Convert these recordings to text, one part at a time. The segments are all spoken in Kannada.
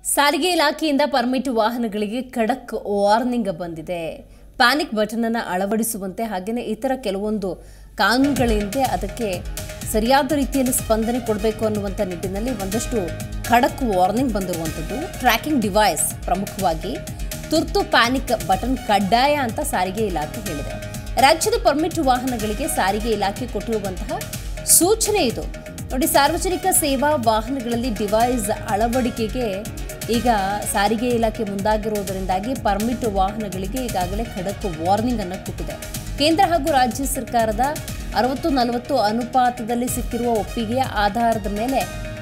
ಸಾರಿಗೆ ಇಲಾಖೆಯಿಂದ ಪರ್ಮಿಟ್ ವಾಹನಗಳಿಗೆ ಖಡಕ್ ವಾರ್ನಿಂಗ್ ಬಂದಿದೆ ಪ್ಯಾನಿಕ್ ಬಟನ್ ಅನ್ನು ಅಳವಡಿಸುವಂತೆ ಹಾಗೆಯೇ ಇತರ ಕೆಲವೊಂದು ಕಾನೂನುಗಳಿಂದ ಅದಕ್ಕೆ ಸರಿಯಾದ ರೀತಿಯಲ್ಲಿ ಸ್ಪಂದನೆ ಕೊಡಬೇಕು ಅನ್ನುವಂಥ ನಿಟ್ಟಿನಲ್ಲಿ ಒಂದಷ್ಟು ಖಡಕ್ ವಾರ್ನಿಂಗ್ ಬಂದಿರುವಂಥದ್ದು ಟ್ರ್ಯಾಕಿಂಗ್ ಡಿವೈಸ್ ಪ್ರಮುಖವಾಗಿ ತುರ್ತು ಪ್ಯಾನಿಕ್ ಬಟನ್ ಕಡ್ಡಾಯ ಅಂತ ಸಾರಿಗೆ ಇಲಾಖೆ ಹೇಳಿದೆ ರಾಜ್ಯದ ಪರ್ಮಿಟ್ ವಾಹನಗಳಿಗೆ ಸಾರಿಗೆ ಇಲಾಖೆ ಕೊಟ್ಟಿರುವಂತಹ ಸೂಚನೆ ಇದು ನೋಡಿ ಸಾರ್ವಜನಿಕ ಸೇವಾ ವಾಹನಗಳಲ್ಲಿ ಡಿವೈಸ್ ಅಳವಡಿಕೆಗೆ ಈಗ ಸಾರಿಗೆ ಇಲಾಖೆ ಮುಂದಾಗಿರುವುದರಿಂದಾಗಿ ಪರ್ಮಿಟ್ ವಾಹನಗಳಿಗೆ ಈಗಾಗಲೇ ಖಡಕ್ ವಾರ್ನಿಂಗ್ ಅನ್ನು ಕೊಟ್ಟಿದೆ ಕೇಂದ್ರ ಹಾಗೂ ರಾಜ್ಯ ಸರ್ಕಾರದ ಅರವತ್ತು ನಲವತ್ತು ಅನುಪಾತದಲ್ಲಿ ಸಿಕ್ಕಿರುವ ಒಪ್ಪಿಗೆಯ ಆಧಾರದ ಮೇಲೆ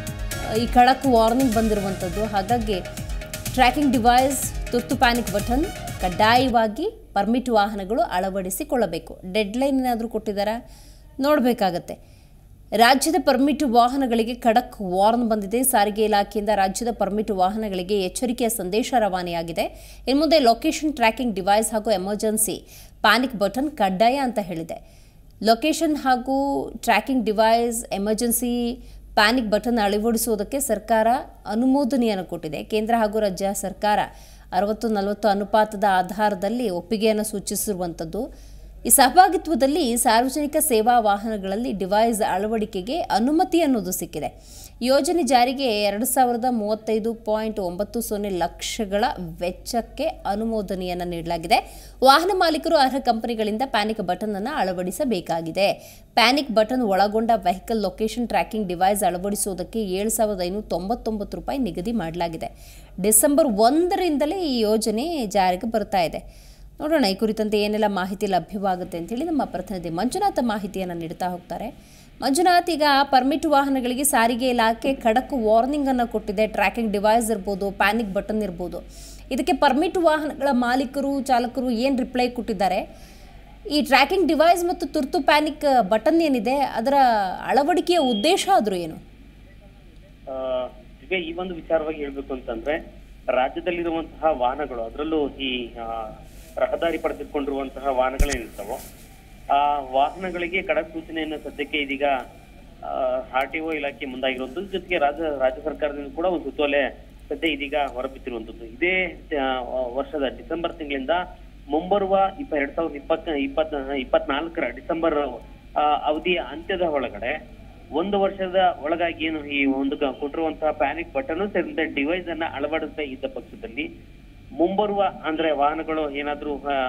ಈ ಖಡಕ್ ವಾರ್ನಿಂಗ್ ಬಂದಿರುವಂಥದ್ದು ಹಾಗಾಗಿ ಟ್ರ್ಯಾಕಿಂಗ್ ಡಿವೈಸ್ ತುರ್ತು ಪ್ಯಾನಿಕ್ ಬಟನ್ ಕಡ್ಡಾಯವಾಗಿ ಪರ್ಮಿಟ್ ವಾಹನಗಳು ಅಳವಡಿಸಿಕೊಳ್ಳಬೇಕು ಡೆಡ್ಲೈನ್ ಏನಾದರೂ ಕೊಟ್ಟಿದ್ದಾರಾ ನೋಡಬೇಕಾಗತ್ತೆ ರಾಜ್ಯದ ಪರ್ಮಿಟ್ ವಾಹನಗಳಿಗೆ ಖಡಕ್ ವಾರ್ನ್ ಬಂದಿದೆ ಸಾರಿಗೆ ಇಲಾಖೆಯಿಂದ ರಾಜ್ಯದ ಪರ್ಮಿಟ್ ವಾಹನಗಳಿಗೆ ಎಚ್ಚರಿಕೆಯ ಸಂದೇಶ ರವಾನೆಯಾಗಿದೆ ಇನ್ನು ಮುಂದೆ ಲೊಕೇಶನ್ ಟ್ರ್ಯಾಕಿಂಗ್ ಡಿವೈಸ್ ಹಾಗೂ ಎಮರ್ಜೆನ್ಸಿ ಪ್ಯಾನಿಕ್ ಬಟನ್ ಕಡ್ಡಾಯ ಅಂತ ಹೇಳಿದೆ ಲೊಕೇಶನ್ ಹಾಗೂ tracking device emergency panic button ಅಳವಡಿಸುವುದಕ್ಕೆ ಸರ್ಕಾರ ಅನುಮೋದನೆಯನ್ನು ಕೊಟ್ಟಿದೆ ಕೇಂದ್ರ ಹಾಗೂ ರಾಜ್ಯ ಸರ್ಕಾರ ಅರವತ್ತು ನಲವತ್ತು ಅನುಪಾತದ ಆಧಾರದಲ್ಲಿ ಒಪ್ಪಿಗೆಯನ್ನು ಸೂಚಿಸಿರುವಂಥದ್ದು ಈ ಸಹಭಾಗಿತ್ವದಲ್ಲಿ ಸಾರ್ವಜನಿಕ ಸೇವಾ ವಾಹನಗಳಲ್ಲಿ ಡಿವೈಸ್ ಅಳವಡಿಕೆಗೆ ಅನುಮತಿ ಅನ್ನೋದು ಸಿಕ್ಕಿದೆ ಯೋಜನೆ ಜಾರಿಗೆ ಎರಡು ಸಾವಿರದ ಮೂವತ್ತೈದು ಪಾಯಿಂಟ್ ಒಂಬತ್ತು ಸೊನ್ನೆ ಲಕ್ಷಗಳ ವೆಚ್ಚಕ್ಕೆ ಅನುಮೋದನೆಯನ್ನು ನೀಡಲಾಗಿದೆ ವಾಹನ ಮಾಲೀಕರು ಅರ್ಹ ಕಂಪನಿಗಳಿಂದ ಪ್ಯಾನಿಕ್ ಬಟನ್ ಅನ್ನು ಅಳವಡಿಸಬೇಕಾಗಿದೆ ಪ್ಯಾನಿಕ್ ಬಟನ್ ಒಳಗೊಂಡ ವೆಹಿಕಲ್ ಲೊಕೇಶನ್ ಟ್ರ್ಯಾಕಿಂಗ್ ಡಿವೈಸ್ ಅಳವಡಿಸುವುದಕ್ಕೆ ಏಳು ಸಾವಿರದ ಐನೂರ ತೊಂಬತ್ತೊಂಬತ್ತು ರೂಪಾಯಿ ನಿಗದಿ ಮಾಡಲಾಗಿದೆ ಡಿಸೆಂಬರ್ ಒಂದರಿಂದಲೇ ಈ ಯೋಜನೆ ಜಾರಿಗೆ ಬರ್ತಾ ಇದೆ ನೋಡೋಣ ಈ ಕುರಿತಂತೆ ಏನೆಲ್ಲ ಮಾಹಿತಿ ಲಭ್ಯವಾಗುತ್ತೆ ಅಂತೇಳಿ ನಮ್ಮ ಪ್ರತಿನಿಧಿ ಮಂಜುನಾಥ ಮಾಹಿತಿಯನ್ನು ನೀಡ್ತಾ ಹೋಗ್ತಾರೆ ಮಂಜುನಾಥ್ ಈಗ ಪರ್ಮಿಟ್ ವಾಹನಗಳಿಗೆ ಸಾರಿಗೆ ಇಲಾಖೆ ಖಡಕ್ ವಾರ್ನಿಂಗ್ ಅನ್ನು ಕೊಟ್ಟಿದೆ ಟ್ರ್ಯಾಕಿಂಗ್ ಡಿವೈಸ್ ಇರ್ಬೋದು ಪ್ಯಾನಿಕ್ ಬಟನ್ ಇರ್ಬೋದು ಇದಕ್ಕೆ ಪರ್ಮಿಟ್ ವಾಹನಗಳ ಮಾಲೀಕರು ಚಾಲಕರು ಏನು ರಿಪ್ಲೈ ಕೊಟ್ಟಿದ್ದಾರೆ ಈ ಟ್ರ್ಯಾಕಿಂಗ್ ಡಿವೈಸ್ ಮತ್ತು ತುರ್ತು ಪ್ಯಾನಿಕ್ ಬಟನ್ ಏನಿದೆ ಅದರ ಅಳವಡಿಕೆಯ ಉದ್ದೇಶ ಆದರೂ ಏನು ಆ, ಈಗ ಈ ಒಂದು ವಿಚಾರವಾಗಿ ಹೇಳ್ಬೇಕು ಅಂತಂದ್ರೆ ರಾಜ್ಯದಲ್ಲಿರುವಂತಹ ವಾಹನಗಳು ಅದರಲ್ಲೂ ಈ ಆ, ರಹದಾರಿ ಪಡೆದುಕೊಂಡಿರುವಂತಹ ವಾಹನಗಳೇನಿರ್ತಾವೋ ಆ ವಾಹನಗಳಿಗೆ ಖಡಕ್ ಸೂಚನೆಯನ್ನು ಸದ್ಯಕ್ಕೆ ಇದೀಗ ಆರ್ ಟಿ ಒ ಇಲಾಖೆ ಮುಂದಾಗಿರುವಂಥದ್ದು ಜೊತೆಗೆ ರಾಜ್ಯ ರಾಜ್ಯ ಸರ್ಕಾರದಿಂದ ಕೂಡ ಒಂದು ಸುತ್ತೋಲೆ ಸದ್ಯ ಇದೀಗ ಹೊರಬಿದ್ದಿರುವಂಥದ್ದು ಇದೇ ಆ, ವರ್ಷದ ಡಿಸೆಂಬರ್ ತಿಂಗಳಿಂದ ಮುಂಬರುವ ಇಪ್ಪ ಎರಡ್ ಸಾವಿರದ ಇಪ್ಪತ್ತ ಇಪ್ಪತ್ ಇಪ್ಪತ್ನಾಲ್ಕರ ಡಿಸೆಂಬರ್ ಆ, ಅವಧಿಯ ಅಂತ್ಯದ ಒಳಗಡೆ ಒಂದು ವರ್ಷದ ಒಳಗಾಗಿ ಏನು ಈ ಒಂದು ಕ- ಕೊಟ್ಟಿರುವಂತಹ ಪ್ಯಾನಿಕ್ ಬಟನ್ ಸೇರಿದಂತೆ ಡಿವೈಸ್ ಅನ್ನ ಅಳವಡಿಸದೇ ಇದ್ದ ಪಕ್ಷದಲ್ಲಿ ಮುಂಬರುವ ಅಂದ್ರೆ ವಾಹನಗಳು ಏನಾದ್ರೂ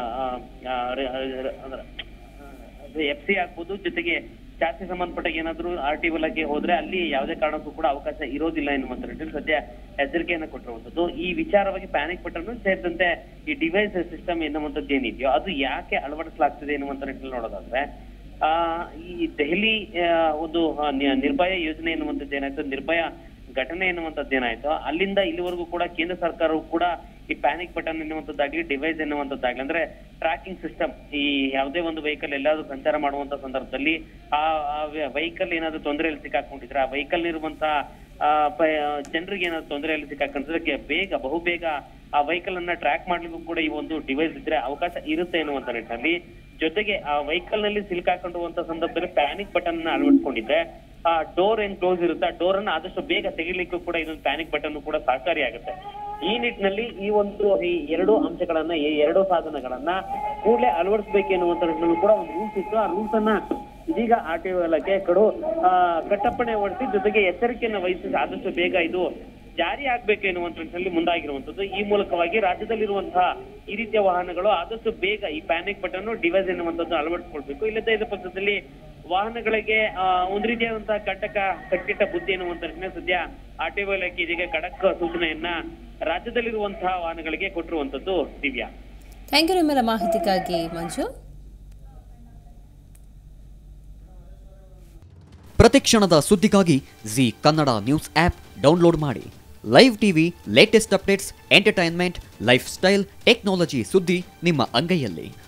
ಎಫ್ ಸಿ ಆಗ್ಬೋದು ಜೊತೆಗೆ ಜಾಸ್ತಿ ಸಂಬಂಧಪಟ್ಟ ಏನಾದ್ರೂ ಆರ್ ಟಿ ಇಲಾಖೆ ಹೋದ್ರೆ ಅಲ್ಲಿ ಯಾವುದೇ ಕಾರಣಕ್ಕೂ ಕೂಡ ಅವಕಾಶ ಇರೋದಿಲ್ಲ ಎನ್ನುವಂತ ನಿಟ್ಟಿನಲ್ಲಿ ಸದ್ಯ ಎಚ್ಚರಿಕೆಯನ್ನು ಕೊಟ್ಟಿರುವಂತದ್ದು ಈ ವಿಚಾರವಾಗಿ ಪ್ಯಾನಿಕ್ ಬಟನ್ ಸೇರಿದಂತೆ ಈ ಡಿವೈಸ್ ಸಿಸ್ಟಮ್ ಎನ್ನುವಂಥದ್ದು ಏನಿದೆಯೋ ಅದು ಯಾಕೆ ಅಳವಡಿಸಲಾಗ್ತಿದೆ ಎನ್ನುವಂತ ನಿಟ್ಟಿನಲ್ಲಿ ನೋಡೋದಾದ್ರೆ ಆ ಈ ದೆಹಲಿ ಆ, ಒಂದು ಆ, ನಿ- ನಿರ್ಭಯ ಯೋಜನೆ ಎನ್ನುವಂಥದ್ದು ಏನಾಯ್ತು ನಿರ್ಭಯ ಘಟನೆ ಎನ್ನುವಂಥದ್ದು ಏನಾಯ್ತು ಅಲ್ಲಿಂದ ಇಲ್ಲಿವರೆಗೂ ಕೂಡ ಕೇಂದ್ರ ಸರ್ಕಾರವು ಕೂಡ ಈ ಪ್ಯಾನಿಕ್ ಬಟನ್ ಎನ್ನುವಂಥದ್ದಾಗ್ಲಿ ಡಿವೈಸ್ ಎನ್ನುವಂಥದ್ದಾಗ್ಲಿ ಅಂದ್ರೆ ಟ್ರ್ಯಾಕಿಂಗ್ ಸಿಸ್ಟಮ್ ಈ ಯಾವುದೇ ಒಂದು ವೆಹಿಕಲ್ ಎಲ್ಲಾದ್ರೂ ಸಂಚಾರ ಮಾಡುವಂತ ಸಂದರ್ಭದಲ್ಲಿ ಆ ವೆಹಿಕಲ್ ಏನಾದ್ರೂ ತೊಂದರೆಯಲ್ಲಿ ಸಿಕ್ಕಾಕೊಂಡಿದ್ರೆ ಆ ವೆಹಿಕಲ್ ಇರುವಂತಹ ಆ, ಪ- ಜನರಿಗೆ ಏನಾದ್ರು ತೊಂದರೆಯಲ್ಲಿ ಸಿಕ್ಕಾಕೊಂಡಿದ್ರೆ ಬೇಗ ಬಹುಬೇಗ ಆ ವೆಹಿಕಲ್ ಅನ್ನ ಟ್ರ್ಯಾಕ್ ಮಾಡ್ಲಿಕ್ಕೂ ಕೂಡ ಈ ಒಂದು ಡಿವೈಸ್ ಇದ್ರೆ ಅವಕಾಶ ಇರುತ್ತೆ ಎನ್ನುವಂತ ನಿಟ್ಟಿನಲ್ಲಿ ಜೊತೆಗೆ ಆ ವೆಹಿಕಲ್ ನಲ್ಲಿ ಸಿಲುಕಾಕೊಂಡಿರುವಂತ ಸಂದರ್ಭದಲ್ಲಿ ಪ್ಯಾನಿಕ್ ಬಟನ್ ಅನ್ನ ಅಳವಡಿಸಿಕೊಂಡಿದ್ರೆ ಆ ಡೋರ್ ಏನ್ ಕ್ಲೋಸ್ ಇರುತ್ತೆ ಆ ಡೋರ್ ಅನ್ನ ಆದಷ್ಟು ಬೇಗ ತೆಗಿಲಿಕ್ಕೂ ಕೂಡ ಇದೊಂದು ಪ್ಯಾನಿಕ್ ಬಟನ್ ಕೂಡ ಸಹಕಾರಿಯಾಗುತ್ತೆ ಈ ನಿಟ್ಟಿನಲ್ಲಿ ಈ ಒಂದು ಈ ಎರಡು ಅಂಶಗಳನ್ನ ಈ ಎರಡು ಸಾಧನಗಳನ್ನ ಕೂಡಲೇ ಅಳವಡಿಸಬೇಕು ಎನ್ನುವಂತ ನಿಟ್ಟಿನಲ್ಲಿ ಕೂಡ ಒಂದು ರೂಲ್ಸ್ ಇತ್ತು ಆ ರೂಲ್ಸ್ ಅನ್ನ ಇದೀಗ ಆರ್ ಟಿ ಇಲಾಖೆ ಕಡು ಆ, ಕಟ್ಟಪ್ಪಣೆ ಹೊರಡಿಸಿ ಜೊತೆಗೆ ಎಚ್ಚರಿಕೆಯನ್ನು ವಹಿಸಿ ಆದಷ್ಟು ಬೇಗ ಇದು ಜಾರಿ ಆಗ್ಬೇಕು ಎನ್ನುವಂತ ನಿಟ್ಟಿನಲ್ಲಿ ಮುಂದಾಗಿರುವಂತದ್ದು ಈ ಮೂಲಕವಾಗಿ ರಾಜ್ಯದಲ್ಲಿರುವಂತಹ ಈ ರೀತಿಯ ವಾಹನಗಳು ಆದಷ್ಟು ಬೇಗ ಈ ಪ್ಯಾನಿಕ್ ಬಟನ್ ಡಿವೈಸ್ ಎನ್ನುವಂಥದ್ದು ಅಳವಡಿಸಿಕೊಳ್ಬೇಕು ಇಲ್ಲದೇ ಇದ್ದ ಪಕ್ಷದಲ್ಲಿ ವಾಹನಗಳಿಗೆ ಆ, ಒಂದ್ ರೀತಿಯಾದಂತಹ ಕಟಕ ಕಟ್ಟಿಟ್ಟ ಬುದ್ಧಿ ಎನ್ನುವಂತ ನಿಟ್ಟಿನಲ್ಲಿ ಸದ್ಯ ಆರ್ ಟಿ ಇಲಾಖೆ ಇದೀಗ ಖಡಕ್ ಸೂಚನೆಯನ್ನ ರಾಜ್ಯದಲ್ಲಿರುವಂತಹ ವಾಹನಗಳಿಗೆ ಕೊಟ್ಟಿರುವಂತದ್ದು ದಿವ್ಯಾ ಥ್ಯಾಂಕ್ ಯು ನಿಮ್ಮೆಲ್ಲ ಮಾಹಿತಿಗಾಗಿ ಮಂಜು ಪ್ರತಿಕ್ಷಣದ ಸುದ್ದಿಗಾಗಿ Zee Kannada news app download ಮಾಡಿ live TV latest updates entertainment lifestyle technology ಸುದ್ದಿ ನಿಮ್ಮ ಅಂಗೈಯಲ್ಲಿ